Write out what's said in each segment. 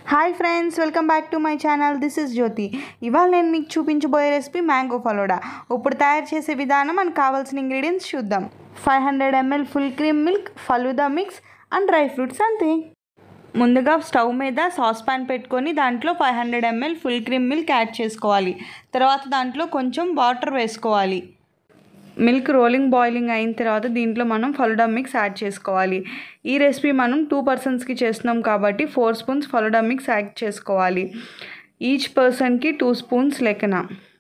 hi friends welcome back to my channel this is Jyothi ఇవాళ నేను మీకు చూపించబోయే రెసిపీ మ్యాంగో ఫలోడా ఇప్పుడు తయారు చేసే విధానం మనకు కావాల్సిన ఇంగ్రీడియంట్స్ చూద్దాం five hundred ML full cream milk falooda mix and dry fruits అంతే ముందుగా స్టవ్ మీద సాస్ పాన్ పెట్టుకొని దాంట్లో five hundred ML full cream milk add చేసుకోవాలి తర్వాత దాంట్లో కొంచెం వాటర్ వేసుకోవాలి మిల్క్ రోలింగ్ బాయిలింగ్ అయిన తర్వాత దీంట్లో మనం ఫలుడా మిక్స్ యాడ్ చేసుకోవాలి ఈ రెసిపీ మనం టూ పర్సన్స్కి చేస్తున్నాం కాబట్టి four spoons falooda mix add చేసుకోవాలి ఈచ్ పర్సన్కి టూ స్పూన్స్ లెక్కన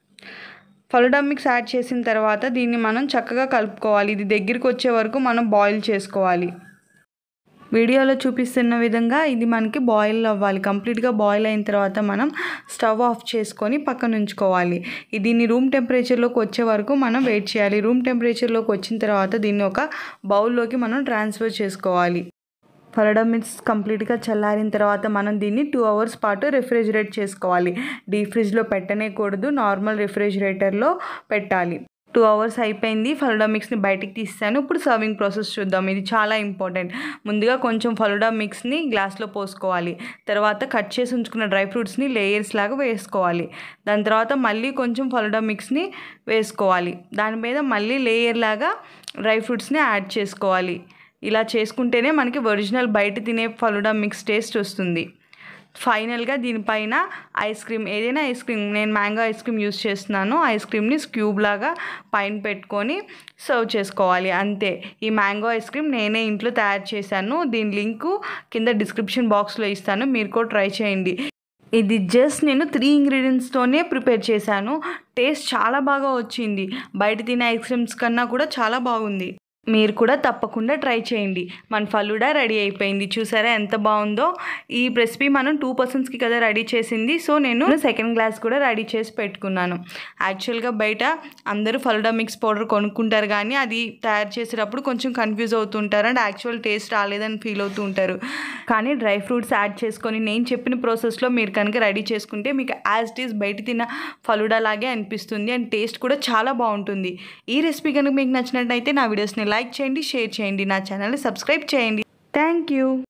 ఫలుడా మిక్స్ యాడ్ చేసిన తర్వాత దీన్ని మనం చక్కగా కలుపుకోవాలి ఇది దగ్గరికి వచ్చే వరకు మనం బాయిల్ చేసుకోవాలి వీడియోలో చూపిస్తున్న విధంగా ఇది మనకి బాయిల్ అవ్వాలి కంప్లీట్గా బాయిల్ అయిన తర్వాత మనం స్టవ్ ఆఫ్ చేసుకొని పక్కన ఉంచుకోవాలి దీన్ని రూమ్ టెంపరేచర్లోకి వచ్చే వరకు మనం వెయిట్ చేయాలి రూమ్ టెంపరేచర్లోకి వచ్చిన తర్వాత దీన్ని ఒక బౌల్లోకి మనం ట్రాన్స్ఫర్ చేసుకోవాలి ఫలడా మిక్స్ కంప్లీట్గా చల్లారిన తర్వాత మనం దీన్ని టూ అవర్స్ పాటు రిఫ్రిజిరేట్ చేసుకోవాలి డీప్ ఫ్రిడ్జ్లో పెట్టనేకూడదు నార్మల్ రిఫ్రిజిరేటర్లో పెట్టాలి టూ అవర్స్ అయిపోయింది ఫలుడా మిక్స్ని బయటికి తీస్తాను ఇప్పుడు సర్వింగ్ ప్రాసెస్ చూద్దాం ఇది చాలా ఇంపార్టెంట్ ముందుగా కొంచెం ఫలుడా మిక్స్ని గ్లాస్లో పోసుకోవాలి తర్వాత కట్ చేసి ఉంచుకున్న డ్రై ఫ్రూట్స్ని లేయర్స్ లాగా వేసుకోవాలి దాని తర్వాత మళ్ళీ కొంచెం ఫలుడా మిక్స్ని వేసుకోవాలి దాని మీద మళ్ళీ లేయర్ లాగా డ్రై ఫ్రూట్స్ని యాడ్ చేసుకోవాలి ఇలా చేసుకుంటేనే మనకి ఒరిజినల్ బయట తినే ఫలుడా మిక్స్ టేస్ట్ వస్తుంది ఫైనల్గా దీనిపైన ఐస్ క్రీమ్ ఏదైనా ఐస్ క్రీమ్ నేను మ్యాంగో ఐస్ క్రీమ్ యూస్ చేస్తున్నాను ఐస్ క్రీమ్ని స్క్యూబ్ లాగా పైన పెట్టుకొని సర్వ్ చేసుకోవాలి అంతే ఈ మ్యాంగో ఐస్ క్రీమ్ నేనే ఇంట్లో తయారు చేశాను దీని లింకు కింద డిస్క్రిప్షన్ బాక్స్లో ఇస్తాను మీరు కూడా ట్రై చేయండి ఇది జస్ట్ నేను త్రీ ఇంగ్రీడియంట్స్తోనే ప్రిపేర్ చేశాను టేస్ట్ చాలా బాగా వచ్చింది బయట తినే ఐస్ క్రీమ్స్ కన్నా కూడా చాలా బాగుంది మీరు కూడా తప్పకుండా ట్రై చేయండి మన ఫలుడా రెడీ అయిపోయింది చూసారా ఎంత బాగుందో ఈ రెసిపీ మనం టూ పర్సన్స్కి కదా రెడీ చేసింది సో నేను సెకండ్ గ్లాస్ కూడా రెడీ చేసి పెట్టుకున్నాను యాక్చువల్గా బయట అందరూ ఫలుడా మిక్స్ పౌడర్ కొనుక్కుంటారు కానీ అది తయారు చేసేటప్పుడు కొంచెం కన్ఫ్యూజ్ అవుతుంటారు అండ్ యాక్చువల్ టేస్ట్ రాలేదని ఫీల్ అవుతూ ఉంటారు కానీ డ్రై ఫ్రూట్స్ యాడ్ చేసుకొని నేను చెప్పిన ప్రాసెస్లో మీరు కనుక రెడీ చేసుకుంటే మీకు యాజ్ ఇట్ ఈస్ బయట తిన్న ఫలుడా లాగే అనిపిస్తుంది అండ్ టేస్ట్ కూడా చాలా బాగుంటుంది ఈ రెసిపీ కనుక మీకు నచ్చినట్టయితే నా వీడియోస్ని లైక్ చేయండి షేర్ చేయండి నా ఛానల్ని సబ్స్క్రైబ్ చేయండి థ్యాంక్ యూ